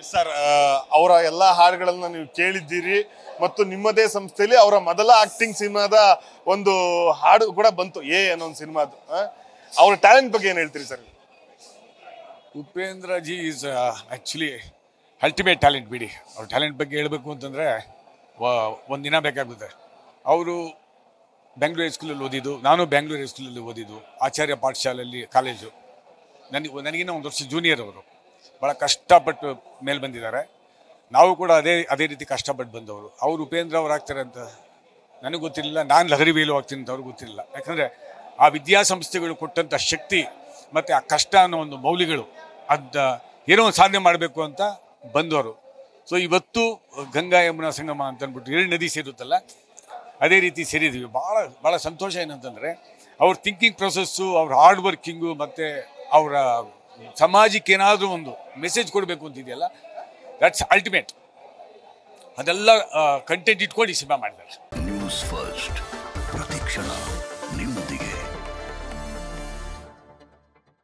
sir ಅವರ ಎಲ್ಲ ಹಾಡುಗಳನ್ನ ನೀವು ಕೇಳಿದ್ದೀರಿ ಮತ್ತು ನಿಮ್ಮದೇ ಸಂಸ್ಥೆಯಲ್ಲಿ ಅವರ ಮೊದಲ ಆಕ್ಟಿಂಗ್ ಸಿನಿಮಾದ ಒಂದು ಹಾಡು ಕೂಡ ಬಂತು ಎ ಅನ್ನೋ ಒಂದು ಸಿನಿಮಾದು ಅವ್ರ ಟ್ಯಾಲೆಂಟ್ ಬಗ್ಗೆ ಏನ್ ಹೇಳ್ತೀರಿ sir Upendra ji is actually ultimate talent ಬಿಡಿ ಅವ್ರ ಟ್ಯಾಲೆಂಟ್ ಬಗ್ಗೆ ಹೇಳಬೇಕು ಅಂತಂದರೆ ಒಂದು ದಿನ ಬೇಕಾಗುತ್ತೆ ಅವರು ಬೆಂಗಳೂರು ಹೈಸ್ಕೂಲಲ್ಲಿ ಓದಿದ್ದು ನಾನು ಬೆಂಗಳೂರು ಹೈಸ್ಕೂಲಲ್ಲಿ ಓದಿದ್ದು ಆಚಾರ್ಯ ಪಾಠಶಾಲೆಯಲ್ಲಿ ಕಾಲೇಜು ನನಗೆ ನನಗಿನ್ನ ಒಂದು ವರ್ಷ ಜೂನಿಯರ್ ಅವರು ಭಾಳ ಕಷ್ಟಪಟ್ಟು ಮೇಲೆ ಬಂದಿದ್ದಾರೆ ನಾವು ಕೂಡ ಅದೇ ಅದೇ ರೀತಿ ಕಷ್ಟಪಟ್ಟು ಬಂದವರು ಅವರು ಉಪೇಂದ್ರ ಅವ್ರು ಆಗ್ತಾರೆ ಅಂತ ನನಗೆ ಗೊತ್ತಿರಲಿಲ್ಲ ನಾನು ಲಹರಿ ಬೇಲು ಆಗ್ತೀನಿ ಅಂತ ಅವ್ರಿಗೆ ಗೊತ್ತಿರಲಿಲ್ಲ ಯಾಕಂದರೆ ಆ ವಿದ್ಯಾಸಂಸ್ಥೆಗಳು ಕೊಟ್ಟಂಥ ಶಕ್ತಿ ಮತ್ತು ಆ ಕಷ್ಟ ಅನ್ನೋ ಒಂದು ಮೌಲ್ಯಗಳು ಅದ ಏನೋ ಒಂದು ಸಾಧನೆ ಮಾಡಬೇಕು ಅಂತ ಬಂದವರು ಸೊ ಇವತ್ತು ಗಂಗಾ ಯಮುನಾ ಸಂಗಮ ಅಂತ ಅಂದ್ಬಿಟ್ಟು ಎರಡು ನದಿ ಸೇರುತ್ತಲ್ಲ ಅದೇ ರೀತಿ ಸೇರಿದ್ವಿ ಭಾಳ ಭಾಳ ಸಂತೋಷ ಏನಂತಂದರೆ ಅವ್ರ ಥಿಂಕಿಂಗ್ ಪ್ರೊಸೆಸ್ಸು ಅವ್ರ ಹಾರ್ಡ್ ವರ್ಕಿಂಗು ಮತ್ತು ಅವರ ಸಮಾಜಕ್ಕೆ ಏನಾದರೂ ಒಂದು ಮೆಸೇಜ್ ಕೊಡಬೇಕು ಅಂತಿದೆಯಲ್ಲ ದಟ್ಸ್ ಅಲ್ಟಿಮೇಟ್ ಅದೆಲ್ಲ ಕಂಟೆಂಟ್ ಇಟ್ಕೊಂಡು ಈ ಸಿನಿಮಾ ಮಾಡಿದ್ದಾರೆ ನ್ಯೂಸ್ ಫಸ್ಟ್ ಪ್ರತಿಕ್ಷಣ ನಿಮ್ಮದೇ